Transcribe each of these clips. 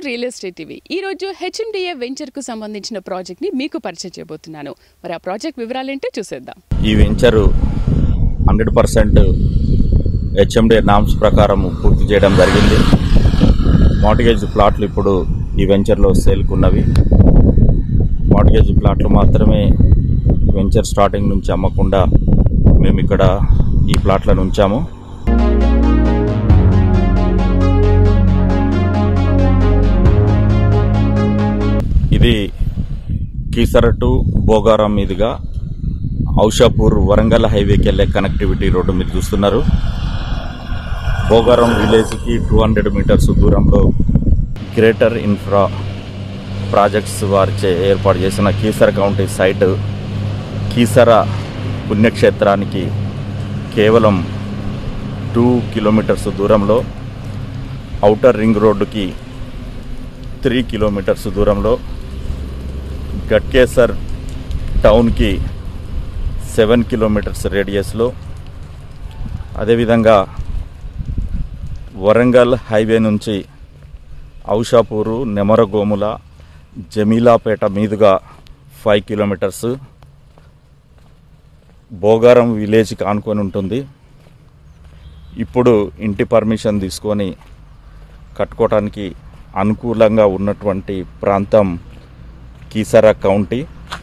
Real estate TV ఈ రోజు HMDA venture కు సంబంధించిన ప్రాజెక్ట్ ని మీకు పరిచయం చేయబోతున్నాను మరి ఆ ప్రాజెక్ట్ వివరాలేంటో చూసేద్దాం ఈ venture hundred percent HMD norms ప్రకారం పూర్తి చేయడం జరిగింది మార్టిగేజ్ ప్లాట్లు ఇప్పుడు ఈ వెంచర్లో సేల్కున్నవి మార్టిగేజ్ ప్లాట్లు మాత్రమే వెంచర్ స్టార్టింగ్ నుంచి అమ్మకుండా మేము ఇక్కడ ఈ ప్లాట్లను ఉంచాము ఇది కీసర టు బోగారం మీదుగా ఔషాపూర్ వరంగల్ హైవేకి వెళ్ళే కనెక్టివిటీ రోడ్డు మీరు చూస్తున్నారు బోగారం విలేజ్కి టూ హండ్రెడ్ మీటర్స్ దూరంలో గ్రేటర్ ఇన్ఫ్రా ప్రాజెక్ట్స్ వారిచే ఏర్పాటు చేసిన కీసర కౌంటీ సైట్ కీసర పుణ్యక్షేత్రానికి కేవలం టూ కిలోమీటర్స్ దూరంలో ఔటర్ రింగ్ రోడ్డుకి త్రీ కిలోమీటర్స్ దూరంలో గట్కేసర్ టౌన్కి సెవెన్ కిలోమీటర్స్ రేడియస్లో అదేవిధంగా వరంగల్ హైవే నుంచి ఔషాపూరు నెమరగోముల జమీలాపేట మీదుగా ఫైవ్ కిలోమీటర్స్ బోగారం విలేజ్కి ఆనుకొని ఉంటుంది ఇప్పుడు ఇంటి పర్మిషన్ తీసుకొని కట్టుకోవడానికి అనుకూలంగా ఉన్నటువంటి ప్రాంతం కీసరా కౌంటీ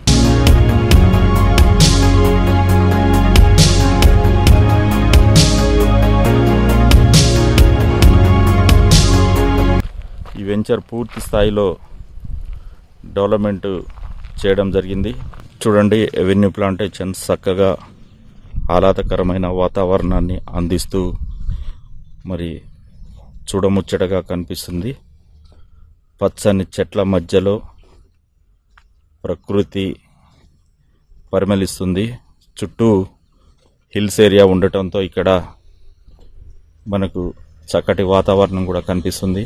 ఈ వెంచర్ పూర్తి స్థాయిలో డెవలప్మెంట్ చేయడం జరిగింది చూడండి ఎవెన్యూ ప్లాంటేషన్ చక్కగా ఆహ్లాదకరమైన వాతావరణాన్ని అందిస్తూ మరి చూడముచ్చటగా కనిపిస్తుంది పచ్చని చెట్ల మధ్యలో ప్రకృతి పరిమళిస్తుంది చుట్టూ హిల్స్ ఏరియా ఉండటంతో ఇక్కడ మనకు చక్కటి వాతావరణం కూడా కనిపిస్తుంది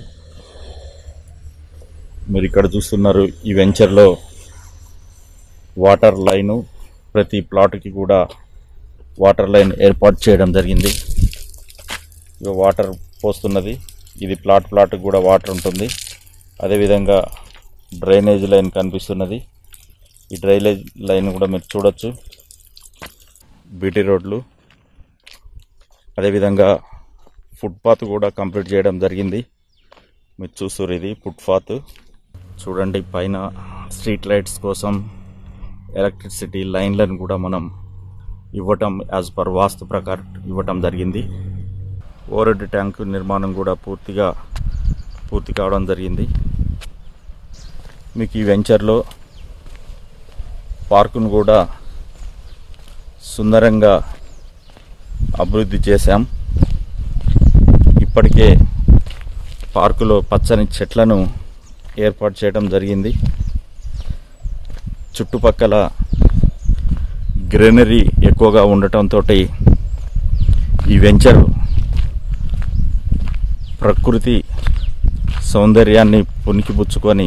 మీరు ఇక్కడ చూస్తున్నారు ఈ వెంచర్లో వాటర్ లైను ప్రతి ప్లాట్కి కూడా వాటర్ లైన్ ఏర్పాటు చేయడం జరిగింది ఇక వాటర్ పోస్తున్నది ఇది ప్లాట్ ప్లాట్కి కూడా వాటర్ ఉంటుంది అదేవిధంగా డ్రైనేజ్ లైన్ కనిపిస్తున్నది ఈ డ్రైనేజ్ లైన్ కూడా మీరు చూడొచ్చు బీటీ రోడ్లు అదేవిధంగా ఫుట్పాత్ కూడా కంప్లీట్ చేయడం జరిగింది మీరు చూస్తున్నారు ఇది ఫుట్పాత్ చూడండి పైన స్ట్రీట్ లైట్స్ కోసం ఎలక్ట్రిసిటీ లైన్లను కూడా మనం ఇవ్వటం యాజ్ పర్ వాస్తు ప్రకారం ఇవ్వటం జరిగింది ఓరడ్ ట్యాంక్ నిర్మాణం కూడా పూర్తిగా పూర్తి కావడం జరిగింది మీకు ఈ వెంచర్లో పార్కును కూడా సుందరంగా అభివృద్ధి చేశాం ఇప్పటికే పార్కులో పచ్చని చెట్లను ఏర్పాటు చేయడం జరిగింది చుట్టుపక్కల గ్రీనరీ ఎక్కువగా ఉండటంతో ఈ వెంచర్ ప్రకృతి సౌందర్యాన్ని పునికిపుచ్చుకొని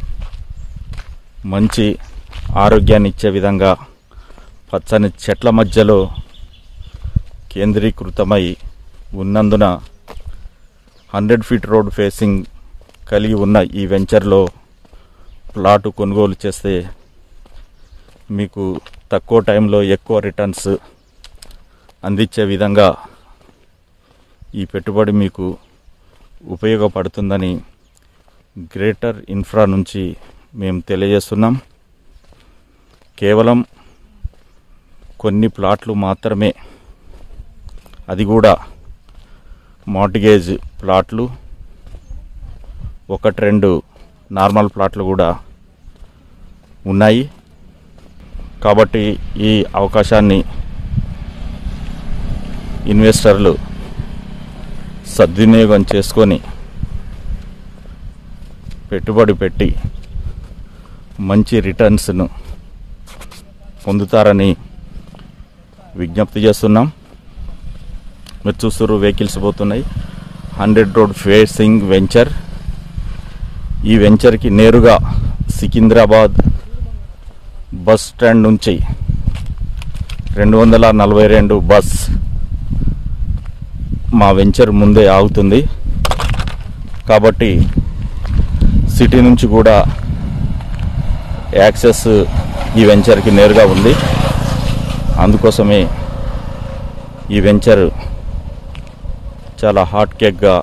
మంచి ఆరోగ్యాన్ని ఇచ్చే విధంగా పచ్చని చెట్ల మధ్యలో కేంద్రీకృతమై ఉన్నందున హండ్రెడ్ ఫీట్ రోడ్ ఫేసింగ్ కలిగి ఉన్న ఈ వెంచర్లో ప్లాటు కొనుగోలు చేస్తే మీకు తక్కువ టైంలో ఎక్కువ రిటర్న్స్ అందించే విధంగా ఈ పెట్టుబడి మీకు ఉపయోగపడుతుందని గ్రేటర్ ఇన్ఫ్రా నుంచి మేము తెలియజేస్తున్నాం కేవలం కొన్ని ప్లాట్లు మాత్రమే అది కూడా మార్టిగేజ్ ప్లాట్లు ఒకటి రెండు నార్మల్ ప్లాట్లు కూడా ఉన్నాయి కాబట్టి ఈ అవకాశాన్ని ఇన్వెస్టర్లు సద్వినియోగం చేసుకొని పెట్టుబడి పెట్టి మంచి రిటర్న్స్ను పొందుతారని విజ్ఞప్తి చేస్తున్నాం మీరు చూస్తున్నారు వెహికల్స్ పోతున్నాయి హండ్రెడ్ రోడ్ ఫేసింగ్ వెంచర్ ఈ వెంచర్కి నేరుగా సికింద్రాబాద్ బస్ స్టాండ్ నుంచి రెండు వందల నలభై రెండు బస్ మా వెంచర్ ముందే ఆగుతుంది కాబట్టి సిటీ నుంచి కూడా యాక్సెస్ ఈ వెంచర్కి నేరుగా ఉంది అందుకోసమే ఈ వెంచర్ చాలా హాట్ కేక్గా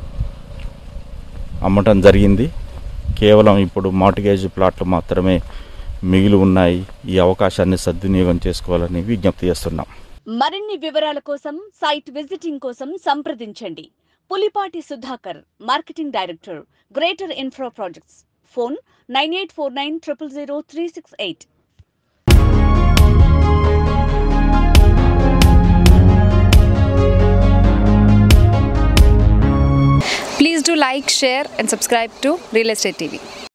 అమ్మటం జరిగింది కేవలం ఇప్పుడు మార్టిగేజ్ ప్లాట్లు మాత్రమే మిగిలి ఉన్నాయి ఈ అవకాశాన్ని సద్వినియోగం చేసుకోవాలని విజ్ఞప్తి చేస్తున్నాం మరిన్ని వివరాల కోసం సైట్ విజిటింగ్ కోసం సంప్రదించండి Pulipati Sudhakar marketing director greater infra projects phone nine eight four nine triple zero three six eight Please do like, share, and subscribe to Real Estate TV.